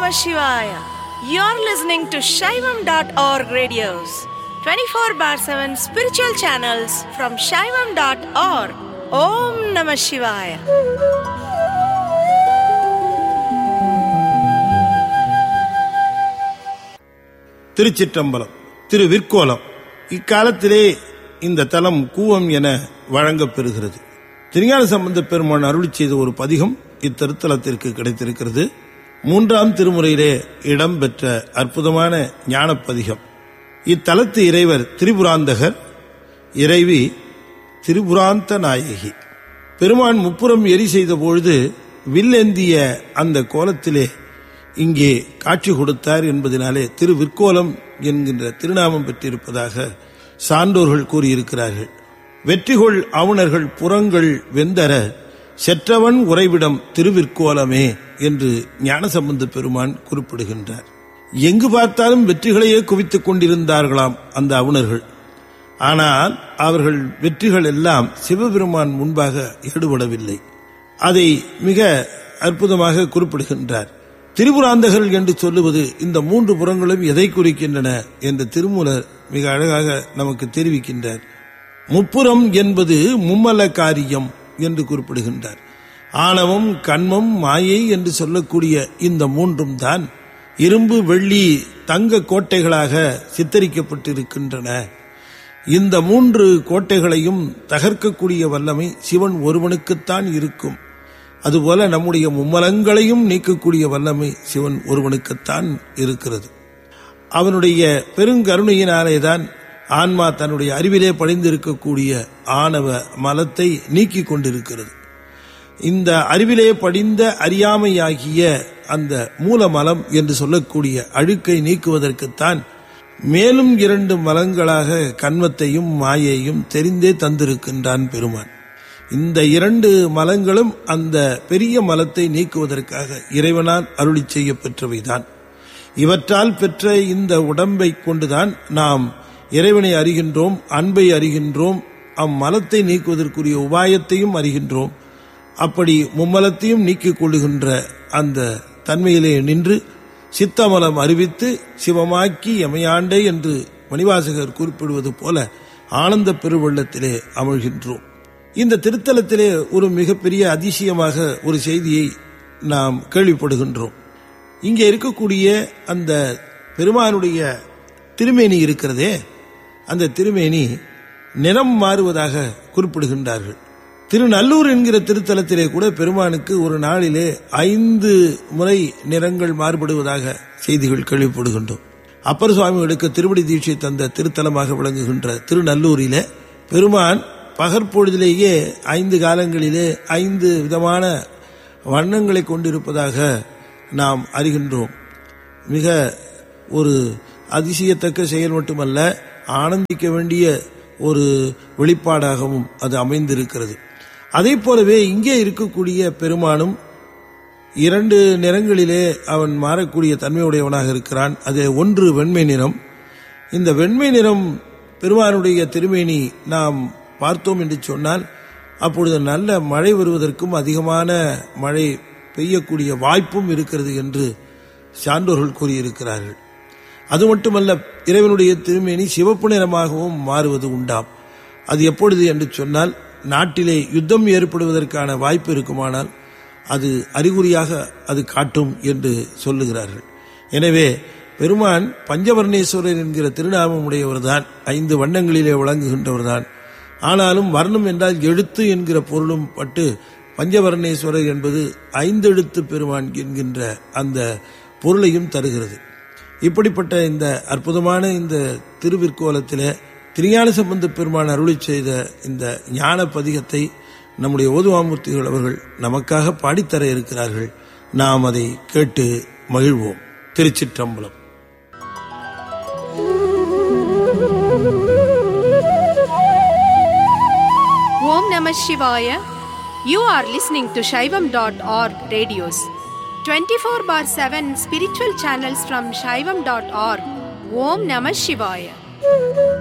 Namah Shivaya. You're listening to Shaivam.org radios, 24 bar 7 spiritual channels from Shaivam.org. Om Namah Shivaya. திருச்சிற்றம்பலம் திரு விற்கோலம் இக்காலத்திலே இந்த தலம் கூவம் என வழங்கப் பெறுகிறது திருஞான சம்பந்த பெருமான் அருளி செய்த ஒரு பதிகம் இத்திருத்தலத்திற்கு கிடைத்திருக்கிறது மூன்றாம் திருமுறையிலே இடம்பெற்ற அற்புதமான ஞானப் பதிகம் இத்தலத்து இறைவர் திரிபுராந்தகர் இறைவி திரிபுராந்த நாயகி பெருமான் முப்புறம் எரி செய்த பொழுது வில்லேந்திய அந்த கோலத்திலே இங்கே காட்சி கொடுத்தார் என்பதனாலே திரு விற்கோலம் என்கின்ற திருநாமம் பெற்றிருப்பதாக சான்றோர்கள் கூறியிருக்கிறார்கள் வெற்றிகொள் அவுணர்கள் புறங்கள் வெந்தர செற்றவன் உறைவிடம் திருவிற்கோலமே என்று ஞானசம்பந்த பெருமான் குறிப்பிடுகின்றார் எங்கு பார்த்தாலும் வெற்றிகளையே குவித்துக் கொண்டிருந்தார்களாம் அந்த அவுணர்கள் ஆனால் அவர்கள் வெற்றிகள் எல்லாம் சிவபெருமான் முன்பாக ஈடுபடவில்லை அதை மிக அற்புதமாக குறிப்பிடுகின்றார் திரிபுராந்தகர்கள் என்று சொல்லுவது இந்த மூன்று புறங்களும் எதை குறிக்கின்றன என்று திருமூலர் மிக அழகாக நமக்கு தெரிவிக்கின்றார் முப்புறம் என்பது மும்மல காரியம் என்று குறிப்பிடுகின்றார் ஆணவம் கண்மம் மாயை என்று சொல்லக்கூடிய இந்த மூன்றும் தான் இரும்பு வெள்ளி தங்க கோட்டைகளாக சித்தரிக்கப்பட்டிருக்கின்றன இந்த மூன்று கோட்டைகளையும் தகர்க்கக்கூடிய வல்லமை சிவன் ஒருவனுக்குத்தான் இருக்கும் அதுபோல நம்முடைய மும்மலங்களையும் நீக்கக்கூடிய வல்லமை சிவன் ஒருவனுக்குத்தான் இருக்கிறது அவனுடைய பெருங்கருணையினாலேதான் ஆன்மா தன்னுடைய அறிவிலே படிந்திருக்கக்கூடிய ஆணவ மலத்தை நீக்கிக் கொண்டிருக்கிறது இந்த அறிவிலே படிந்த அறியாமையாகிய அந்த மூலமலம் என்று சொல்லக்கூடிய அழுக்கை நீக்குவதற்குத்தான் மேலும் இரண்டு மலங்களாக கண்மத்தையும் மாயையும் தெரிந்தே தந்திருக்கின்றான் பெருமான் இந்த இரண்டு மலங்களும் அந்த பெரிய மலத்தை நீக்குவதற்காக இறைவனால் அருளி செய்ய பெற்றவைதான் இவற்றால் பெற்ற இந்த உடம்பை கொண்டுதான் நாம் இறைவனை அறிகின்றோம் அன்பை அறிகின்றோம் அம்மலத்தை நீக்குவதற்குரிய உபாயத்தையும் அறிகின்றோம் அப்படி மும்மலத்தையும் நீக்கிக் கொள்ளுகின்ற அந்த தன்மையிலே நின்று சித்தமலம் அறிவித்து சிவமாக்கி எமையாண்டே என்று மணிவாசகர் குறிப்பிடுவது போல ஆனந்த பெருவெள்ளத்திலே அமழ்கின்றோம் இந்த திருத்தலத்திலே ஒரு மிகப்பெரிய அதிசயமாக ஒரு செய்தியை நாம் கேள்விப்படுகின்றோம் இங்கே இருக்கக்கூடிய அந்த பெருமானுடைய திருமேனி இருக்கிறதே அந்த திருமேனி நிறம் மாறுவதாக குறிப்பிடுகின்றார்கள் திருநல்லூர் என்கிற திருத்தலத்திலே கூட பெருமானுக்கு ஒரு நாளிலே ஐந்து முறை நிறங்கள் மாறுபடுவதாக செய்திகள் கேள்விப்படுகின்றோம் அப்பர் சுவாமிகளுக்கு திருவடி தீட்சை தந்த திருத்தலமாக விளங்குகின்ற திருநல்லூரிலே பெருமான் பகற்பொழுதிலேயே ஐந்து காலங்களிலே ஐந்து விதமான வண்ணங்களை கொண்டிருப்பதாக நாம் அறிகின்றோம் மிக ஒரு அதிசயத்தக்க செயல் மட்டுமல்ல ஆனந்திக்க வேண்டிய ஒரு வெளிப்பாடாகவும் அது அமைந்திருக்கிறது அதே போலவே இங்கே இருக்கக்கூடிய பெருமானும் இரண்டு நிறங்களிலே அவன் மாறக்கூடிய தன்மையுடையவனாக இருக்கிறான் அது ஒன்று வெண்மை நிறம் இந்த வெண்மை நிறம் பெருமானுடைய திருமேனி நாம் பார்த்தோம் என்று சொன்னால் அப்பொழுது நல்ல மழை வருவதற்கும் அதிகமான மழை பெய்யக்கூடிய வாய்ப்பும் இருக்கிறது என்று சான்றோர்கள் கூறியிருக்கிறார்கள் அது மட்டுமல்ல இறைவனுடைய திருமேனி சிவப்பு நிறமாகவும் மாறுவது உண்டாம் அது எப்பொழுது என்று சொன்னால் நாட்டிலே யுத்தம் ஏற்படுவதற்கான வாய்ப்பு இருக்குமானால் அது அறிகுறியாக அது காட்டும் என்று சொல்லுகிறார்கள் எனவே பெருமான் பஞ்சவர்ணேஸ்வரர் என்கிற திருநாமம் உடையவர்தான் ஐந்து வண்ணங்களிலே விளங்குகின்றவர்தான் ஆனாலும் வர்ணம் என்றால் எழுத்து என்கிற பொருளும் பட்டு பஞ்சவர்ணேஸ்வரர் என்பது ஐந்தெழுத்து பெருமான் என்கின்ற அந்த பொருளையும் தருகிறது இப்படிப்பட்ட இந்த அற்புதமான இந்த திருவிற்கோலத்திலே திருஞான சம்பந்த பெருமான் அருளி செய்த இந்த ஞான பதிகத்தை நம்முடைய ஓதுவாமூர்த்திகள் அவர்கள் நமக்காக பாடித்தர இருக்கிறார்கள் நாம் அதை கேட்டு மகிழ்வோம் திருச்சிற்றம்பலம் Om Namah Shivaya. You are listening to Shaivam.org radios. 24 bar 7 spiritual channels from Shaivam.org. Om Namah Shivaya.